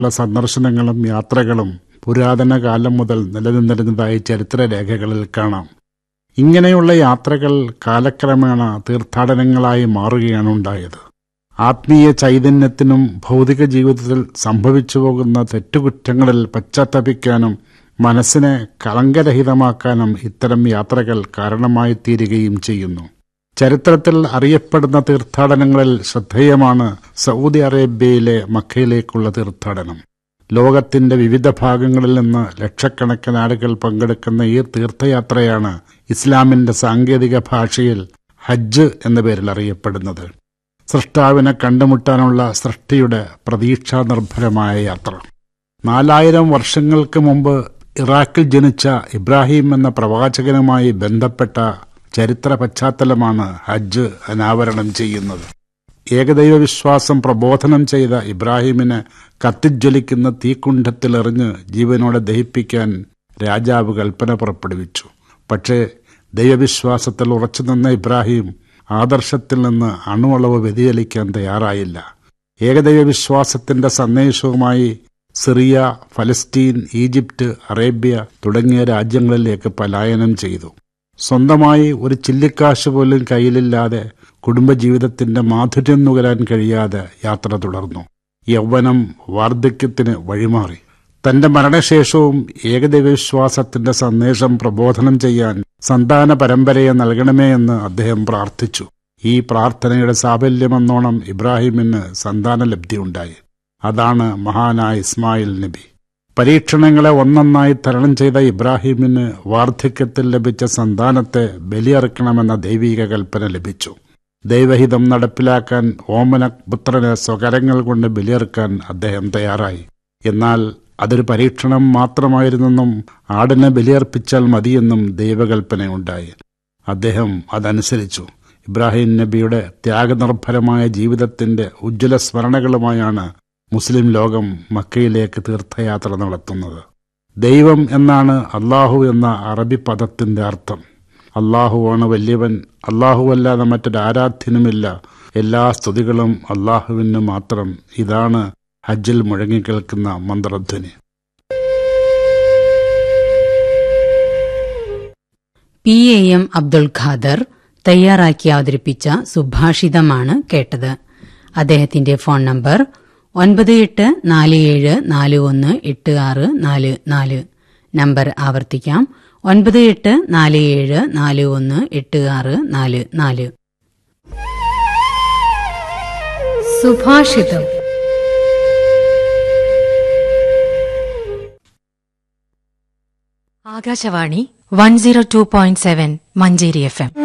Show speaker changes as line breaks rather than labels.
ഉള്ള സന്ദർശനങ്ങളും യാത്രകളും പുരാതന കാലം മുതൽ നിലനിന്നിരുന്നതായി ചരിത്രരേഖകളിൽ കാണാം ഇങ്ങനെയുള്ള യാത്രകൾ കാലക്രമേണ തീർത്ഥാടനങ്ങളായി മാറുകയാണ് ഉണ്ടായത് ആത്മീയ ചൈതന്യത്തിനും ഭൗതിക ജീവിതത്തിൽ സംഭവിച്ചു പോകുന്ന തെറ്റുകുറ്റങ്ങളിൽ പശ്ചാത്തപിക്കാനും മനസ്സിനെ കളങ്കരഹിതമാക്കാനും ഇത്തരം യാത്രകൾ കാരണമായി തീരുകയും ചെയ്യുന്നു ചരിത്രത്തിൽ അറിയപ്പെടുന്ന തീർത്ഥാടനങ്ങളിൽ ശ്രദ്ധേയമാണ് സൗദി അറേബ്യയിലെ മക്കയിലേക്കുള്ള തീർത്ഥാടനം ലോകത്തിന്റെ വിവിധ ഭാഗങ്ങളിൽ നിന്ന് ലക്ഷക്കണക്കിന് ആളുകൾ പങ്കെടുക്കുന്ന ഈ തീർത്ഥയാത്രയാണ് ഇസ്ലാമിന്റെ സാങ്കേതിക ഭാഷയിൽ ഹജ്ജ് എന്ന പേരിൽ അറിയപ്പെടുന്നത് സൃഷ്ടാവിനെ കണ്ടുമുട്ടാനുള്ള സൃഷ്ടിയുടെ പ്രതീക്ഷാനിർഭരമായ യാത്ര നാലായിരം വർഷങ്ങൾക്ക് മുമ്പ് ഇറാഖിൽ ജനിച്ച ഇബ്രാഹിം എന്ന പ്രവാചകനുമായി ബന്ധപ്പെട്ട ചരിത്ര പശ്ചാത്തലമാണ് ഹജ്ജ് അനാവരണം ചെയ്യുന്നത് ഏകദൈവ വിശ്വാസം പ്രബോധനം ചെയ്ത ഇബ്രാഹിമിനെ കത്തിജ്വലിക്കുന്ന തീക്കുണ്ഠത്തിലെറിഞ്ഞ് ജീവനോടെ ദഹിപ്പിക്കാൻ രാജാവ് കൽപ്പന പുറപ്പെടുവിച്ചു പക്ഷേ ദൈവവിശ്വാസത്തിൽ ഉറച്ചുനിന്ന ഇബ്രാഹിം ആദർശത്തിൽ നിന്ന് അണുവളവ് വ്യതിചലിക്കാൻ തയ്യാറായില്ല ഏകദൈവ വിശ്വാസത്തിന്റെ സന്ദേശവുമായി സിറിയ ഫലസ്തീൻ ഈജിപ്റ്റ് അറേബ്യ തുടങ്ങിയ രാജ്യങ്ങളിലേക്ക് പലായനം ചെയ്തു സ്വന്തമായി ഒരു ചില്ലിക്കാശ് പോലും കയ്യിലില്ലാതെ കുടുംബജീവിതത്തിന്റെ മാധുര്യം നുകരാൻ കഴിയാതെ യാത്ര തുടർന്നു യൗവനം വാർദ്ധക്യത്തിന് വഴിമാറി തന്റെ മരണശേഷവും ഏകദൈവവിശ്വാസത്തിന്റെ സന്ദേശം പ്രബോധനം ചെയ്യാൻ സന്താന പരമ്പരയെ നൽകണമേ എന്ന് അദ്ദേഹം പ്രാർത്ഥിച്ചു ഈ പ്രാർത്ഥനയുടെ സാഫല്യമെന്നോണം ഇബ്രാഹിമിന് സന്താനലബ്ധിയുണ്ടായി അതാണ് മഹാനായ ഇസ്മായിൽ നബി പരീക്ഷണങ്ങളെ ഒന്നൊന്നായി തരണം ചെയ്ത ഇബ്രാഹിമിന് വാർദ്ധക്യത്തിൽ ലഭിച്ച സന്താനത്തെ ബലിയറുക്കണമെന്ന ദൈവിക കൽപ്പന ലഭിച്ചു ദൈവഹിതം നടപ്പിലാക്കാൻ ഓമന പുത്രനെ സ്വകരങ്ങൾ കൊണ്ട് ബലിയറുക്കാൻ അദ്ദേഹം തയ്യാറായി എന്നാൽ അതൊരു പരീക്ഷണം മാത്രമായിരുന്നെന്നും ആടിനെ ബലിയർപ്പിച്ചാൽ മതിയെന്നും ദൈവകൽപ്പനയുണ്ടായി അദ്ദേഹം അതനുസരിച്ചു ഇബ്രാഹിം നബിയുടെ ത്യാഗനിർഭരമായ ജീവിതത്തിന്റെ ഉജ്ജ്വല സ്മരണകളുമായാണ് മുസ്ലിം ലോകം മക്കയിലേക്ക് തീർത്ഥയാത്ര നടത്തുന്നത് ദൈവം എന്നാണ് അള്ളാഹു എന്ന അറബി പദത്തിന്റെ അർത്ഥം അള്ളാഹുവാണ് വലിയവൻ അല്ലാതെ മറ്റൊരാരാധ്യനുമില്ല എല്ലാ സ്തുതികളും അള്ളാഹുവിന് മാത്രം ഇതാണ് ഹജ്ജിൽ മുഴങ്ങിക്കേൾക്കുന്ന മന്ത്രധ്വനി
P A M Abdul Khader തയ്യാറാക്കി അവതരിപ്പിച്ച സുഭാഷിതമാണ് കേട്ടത് അദ്ദേഹത്തിന്റെ ഫോൺ നമ്പർ ഒൻപത് എട്ട് നാല് ഏഴ് നാല് ഒന്ന് എട്ട് ആറ് നാല് നാല് നമ്പർ ആവർത്തിക്കാം ഒൻപത് എട്ട് നാല് ഏഴ് നാല് ഒന്ന് എട്ട് ആറ് നാല് നാല്
സുഭാഷിതം Akashvani one zero two point seven Manjeri F M